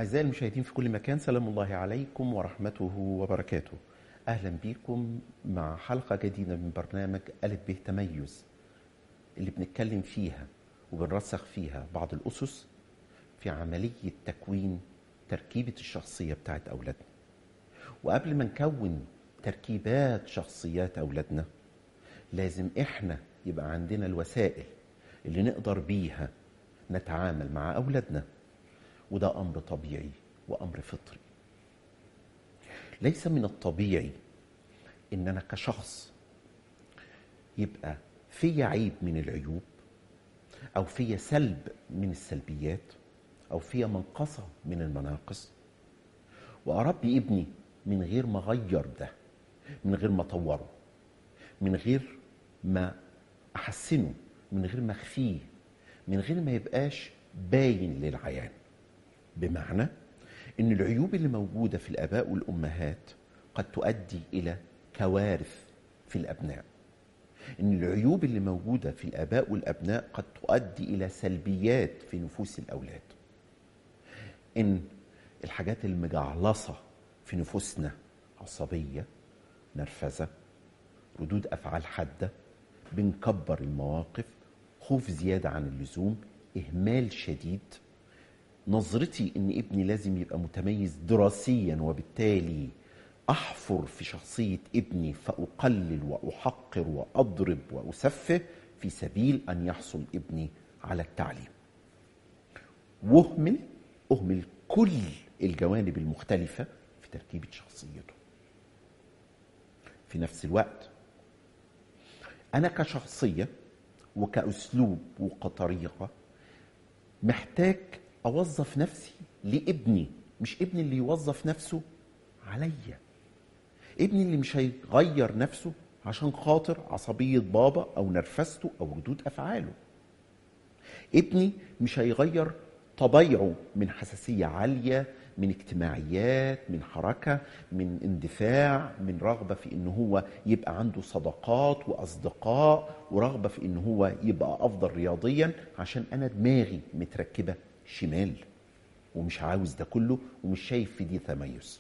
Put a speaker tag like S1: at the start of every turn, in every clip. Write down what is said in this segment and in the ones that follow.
S1: أعزائي المشاهدين في كل مكان سلام الله عليكم ورحمته وبركاته أهلا بكم مع حلقة جديدة من برنامج ألف به تميز اللي بنتكلم فيها وبنرسخ فيها بعض الأسس في عملية تكوين تركيبة الشخصية بتاعت أولادنا وقبل ما نكون تركيبات شخصيات أولادنا لازم إحنا يبقى عندنا الوسائل اللي نقدر بيها نتعامل مع أولادنا وده امر طبيعي وامر فطري ليس من الطبيعي ان انا كشخص يبقى في عيب من العيوب او في سلب من السلبيات او في منقصه من المناقص واربي ابني من غير ما اغير ده من غير ما اطوره من غير ما احسنه من غير ما اخفيه من غير ما يبقاش باين للعيان بمعنى ان العيوب اللي موجوده في الاباء والامهات قد تؤدي الى كوارث في الابناء ان العيوب اللي موجوده في الاباء والابناء قد تؤدي الى سلبيات في نفوس الاولاد ان الحاجات المجعلصه في نفوسنا عصبيه نرفزه ردود افعال حاده بنكبر المواقف خوف زياده عن اللزوم اهمال شديد نظرتي ان ابني لازم يبقى متميز دراسيا وبالتالي احفر في شخصيه ابني فاقلل واحقر واضرب واسفه في سبيل ان يحصل ابني على التعليم واهمل اهمل كل الجوانب المختلفه في تركيبه شخصيته في نفس الوقت انا كشخصيه وكاسلوب وكطريقه محتاج اوظف نفسي لابني مش ابني اللي يوظف نفسه عليا ابني اللي مش هيغير نفسه عشان خاطر عصبية بابا أو نرفزته أو ردود أفعاله ابني مش هيغير طبيعه من حساسية عالية من اجتماعيات من حركة من اندفاع من رغبة في ان هو يبقى عنده صداقات واصدقاء ورغبة في ان هو يبقى افضل رياضيا عشان انا دماغي متركبة شمال ومش عاوز ده كله ومش شايف في دي تميز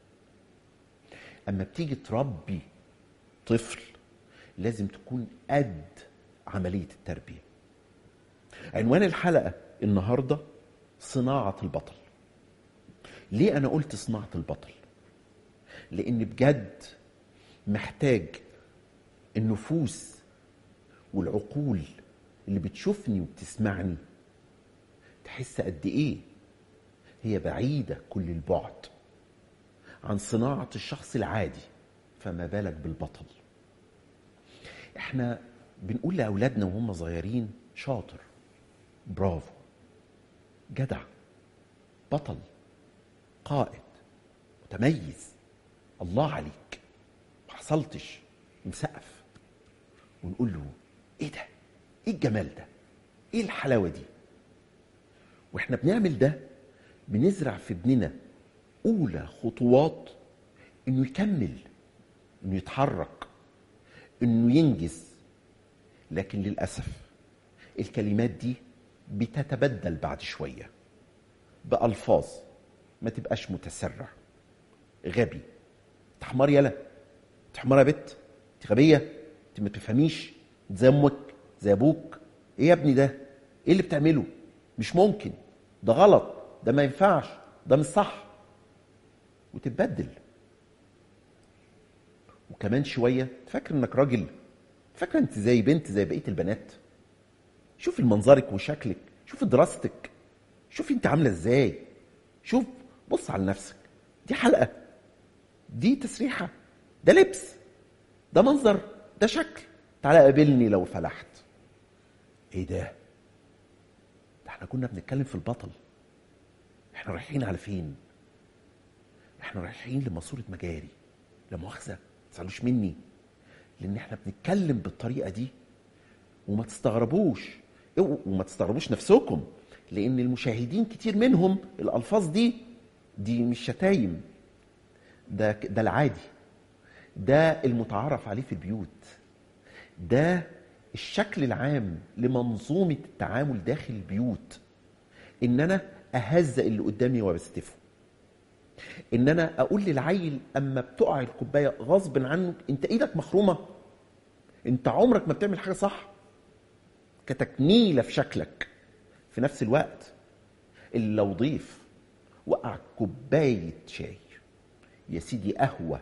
S1: اما بتيجي تربي طفل لازم تكون قد عملية التربية عنوان الحلقة النهاردة صناعة البطل ليه أنا قلت صناعة البطل لأن بجد محتاج النفوس والعقول اللي بتشوفني وبتسمعني تحس قد ايه هي بعيده كل البعد عن صناعه الشخص العادي فما بالك بالبطل احنا بنقول لاولادنا وهم صغيرين شاطر برافو جدع بطل قائد متميز الله عليك ما حصلتش مسقف ونقول له ايه ده ايه الجمال ده ايه الحلاوه دي واحنا بنعمل ده بنزرع في ابننا اولى خطوات انه يكمل انه يتحرك انه ينجز لكن للاسف الكلمات دي بتتبدل بعد شويه بالفاظ ما تبقاش متسرع غبي انت حمار يلا انت حمار يا بت انت غبيه انت ما تفهميش انت زي امك زي ابوك ايه يا ابني ده ايه اللي بتعمله مش ممكن ده غلط ده ما ينفعش ده مش صح وتتبدل وكمان شويه تفكر انك راجل فاكره انت زي بنت زي بقيه البنات شوفي منظرك وشكلك شوفي دراستك شوفي انت عامله ازاي شوف بص على نفسك دي حلقه دي تسريحه ده لبس ده منظر ده شكل تعالى قابلني لو فلحت ايه ده ده احنا كنا بنتكلم في البطل احنا رايحين على فين احنا رايحين لماسوره مجاري لا مؤاخذه ما تزعلوش مني لان احنا بنتكلم بالطريقه دي وما تستغربوش وما تستغربوش نفسكم لان المشاهدين كتير منهم الالفاظ دي دي مش شتايم ده ده العادي ده المتعارف عليه في البيوت ده الشكل العام لمنظومه التعامل داخل البيوت ان انا اهزق اللي قدامي وبستفه ان انا اقول للعيل اما بتقع الكوبايه غصب عنك انت ايدك مخرومه انت عمرك ما بتعمل حاجه صح كتكميله في شكلك في نفس الوقت اللي لو ضيف وقع كوبايه شاي يا سيدي قهوه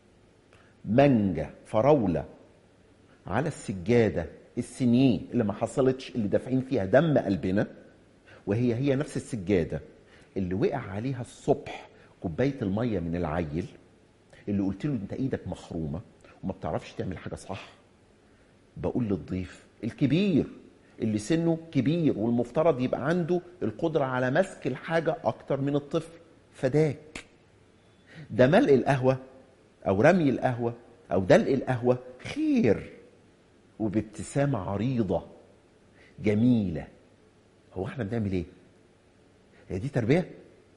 S1: مانجا فراوله على السجاده السنين اللي ما حصلتش اللي دافعين فيها دم قلبنا وهي هي نفس السجاده اللي وقع عليها الصبح كوبايه الميه من العيل اللي قلت له انت ايدك مخرومه وما بتعرفش تعمل حاجه صح بقول للضيف الكبير اللي سنه كبير والمفترض يبقى عنده القدره على مسك الحاجه اكتر من الطفل فداك ده ملء القهوه او رمي القهوه او دلق القهوه خير وبابتسامه عريضه جميله هو احنا بنعمل ايه هي دي تربيه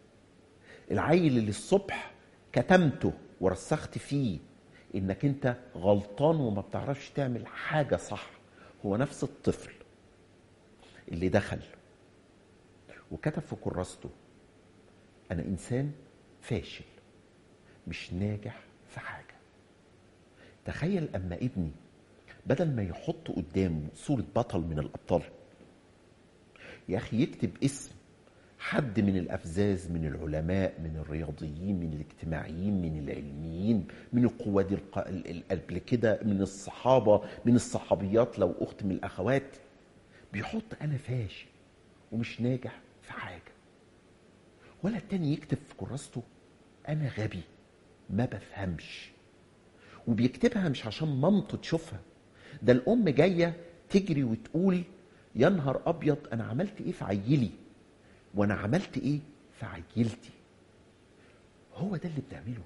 S1: العيل اللي الصبح كتمته ورسخت فيه انك انت غلطان وما بتعرفش تعمل حاجه صح هو نفس الطفل اللي دخل وكتب في كراسته انا انسان فاشل مش ناجح في حاجه تخيل اما ابني بدل ما يحط قدامه صوره بطل من الابطال يا اخي يكتب اسم حد من الافزاز من العلماء من الرياضيين من الاجتماعيين من العلميين من القواد الق- ال- ال- قبل كده من الصحابه من الصحابيات لو اخت من الاخوات بيحط انا فاشل ومش ناجح في حاجه ولا التاني يكتب في كراسته انا غبي ما بفهمش وبيكتبها مش عشان مامته تشوفها ده الام جايه تجري وتقول يا نهار ابيض انا عملت ايه في عيلي وانا عملت ايه في عيلتي هو ده اللي بنعمله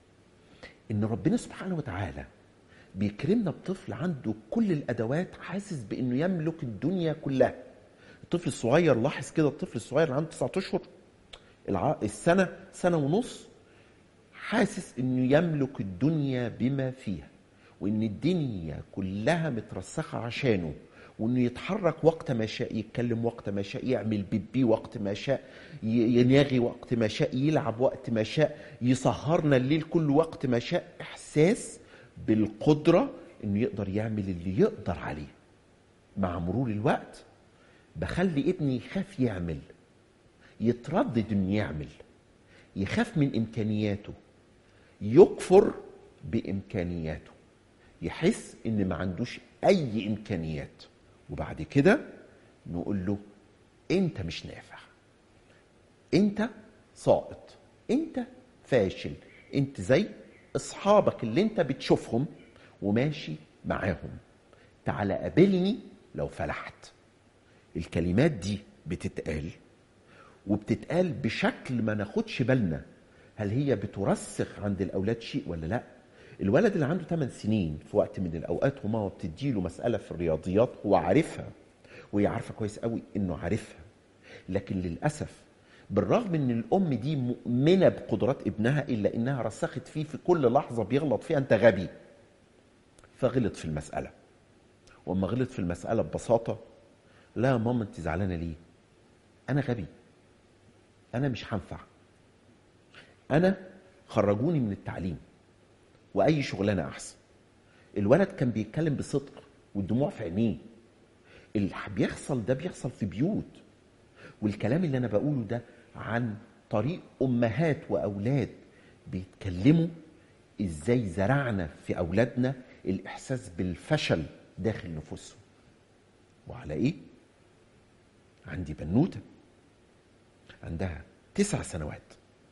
S1: ان ربنا سبحانه وتعالى بيكرمنا بطفل عنده كل الادوات حاسس بانه يملك الدنيا كلها الطفل الصغير لاحظ كده الطفل الصغير اللي عنده 9 اشهر الع- السنه سنه ونص حاسس انه يملك الدنيا بما فيها وان الدنيا كلها مترسخه عشانه وانه يتحرك وقت ما شاء يتكلم وقت ما شاء يعمل بيبي وقت ما شاء ي- يناغي وقت ما شاء يلعب وقت ما شاء يسهرنا الليل كل وقت ما شاء احساس بالقدره انه يقدر يعمل اللي يقدر عليه مع مرور الوقت بخلي ابني يخاف يعمل يتردد انه يعمل يخاف من امكانياته يكفر بامكانياته يحس ان ما عندوش اي امكانيات وبعد كده نقول له انت مش نافع انت ساقط انت فاشل انت زي اصحابك اللي انت بتشوفهم وماشي معاهم تعال قابلني لو فلحت الكلمات دي بتتقال وبتتقال بشكل ما ناخدش بالنا هل هي بترسخ عند الاولاد شيء ولا لا الولد اللي عنده 8 سنين في وقت من الاوقات وماما بتديله مساله في الرياضيات هو عارفها وهي عارفه كويس قوي انه عارفها لكن للاسف بالرغم ان الام دي مؤمنه بقدرات ابنها الا انها رسخت فيه في كل لحظه بيغلط فيها انت غبي فغلط في المساله واما غلط في المساله ببساطه لا يا ماما انت زعلانه ليه انا غبي انا مش هنفع انا خرجوني من التعليم واي شغلانه احسن الولد كان بيتكلم بصدق والدموع في عينيه اللي بيحصل ده بيحصل في بيوت والكلام اللي انا بقوله ده عن طريق امهات واولاد بيتكلموا ازاي زرعنا في اولادنا الاحساس بالفشل داخل نفوسهم وعلى ايه عندي بنوته عندها تسع سنوات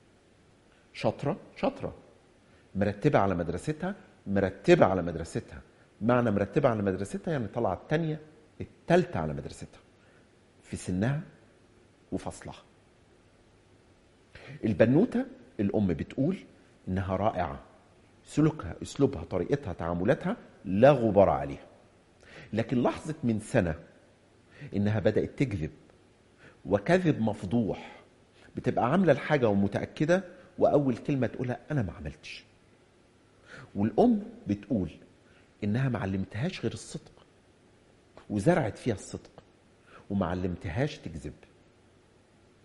S1: شاطره شاطره مرتبه على مدرستها مرتبه على مدرستها معنى مرتبه على مدرستها يعني طالعه الثانيه الثالثه على مدرستها في سنها وفصلها البنوته الام بتقول انها رائعه سلوكها اسلوبها طريقتها تعاملاتها لا غبار عليها لكن لحظه من سنه انها بدات تكذب وكذب مفضوح بتبقى عامله الحاجه ومتاكده واول كلمه تقولها انا ما عملتش والام بتقول انها ما علمتهاش غير الصدق وزرعت فيها الصدق وما علمتهاش تكذب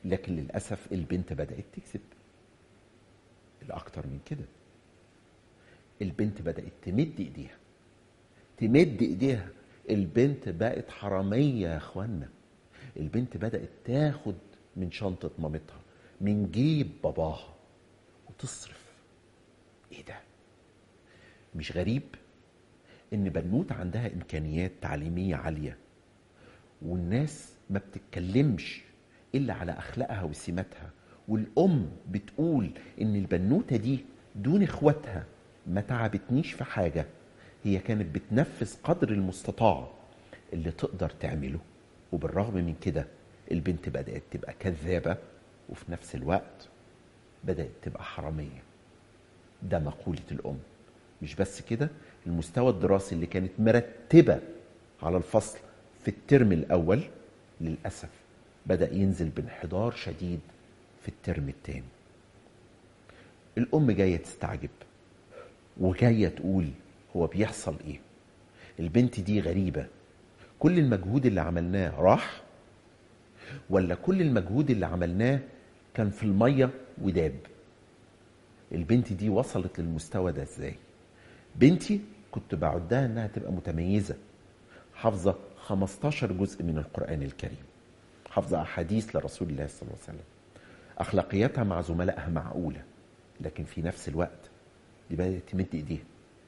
S1: لكن للاسف البنت بدات تكذب الاكتر من كده البنت بدات تمد ايديها تمد ايديها البنت بقت حراميه يا اخوانا البنت بدات تاخد من شنطه مامتها من جيب باباها وتصرف ايه ده مش غريب ان بنوت عندها امكانيات تعليميه عاليه والناس ما بتتكلمش الا على اخلاقها وسماتها والام بتقول ان البنوته دي دون اخواتها ما تعبتنيش في حاجه هي كانت بتنفذ قدر المستطاع اللي تقدر تعمله وبالرغم من كده البنت بدات تبقى كذابه وفي نفس الوقت بدات تبقى حراميه ده مقوله الام مش بس كده المستوى الدراسي اللي كانت مرتبه على الفصل في الترم الاول للاسف بدا ينزل بانحدار شديد في الترم الثاني الام جايه تستعجب وجايه تقول هو بيحصل ايه البنت دي غريبه كل المجهود اللي عملناه راح ولا كل المجهود اللي عملناه كان في الميه وداب البنت دي وصلت للمستوى ده ازاي بنتي كنت بعدها انها تبقى متميزه حافظه 15 جزء من القران الكريم حافظه احاديث لرسول الله صلى الله عليه وسلم اخلاقياتها مع زملائها معقوله لكن في نفس الوقت دي بدات تمد ايديها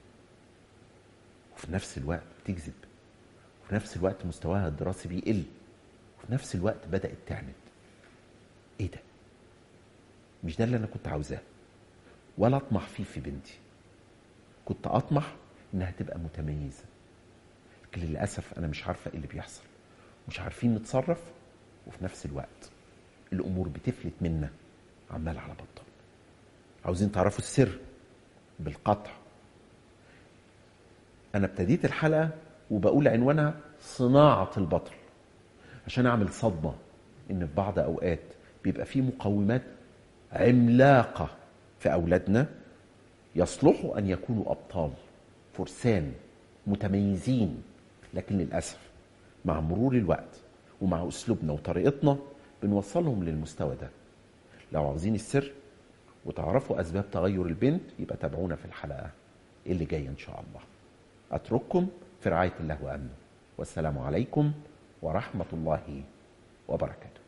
S1: وفي نفس الوقت بتكذب وفي نفس الوقت مستواها الدراسي بيقل وفي نفس الوقت بدات تعند ايه ده مش ده اللي انا كنت عاوزاه ولا اطمح فيه في بنتي كنت اطمح انها تبقى متميزه لكن للاسف انا مش عارفه ايه اللي بيحصل مش عارفين نتصرف وفي نفس الوقت الامور بتفلت منا عمال على بطال عاوزين تعرفوا السر بالقطع انا ابتديت الحلقه وبقول عنوانها صناعه البطل عشان اعمل صدمه ان في بعض اوقات بيبقى في مقومات عملاقه في اولادنا يصلحوا ان يكونوا ابطال فرسان متميزين لكن للاسف مع مرور الوقت ومع اسلوبنا وطريقتنا بنوصلهم للمستوى ده لو عاوزين السر وتعرفوا اسباب تغير البنت يبقى تابعونا في الحلقه اللي جايه ان شاء الله اترككم في رعايه الله وامنه والسلام عليكم ورحمه الله وبركاته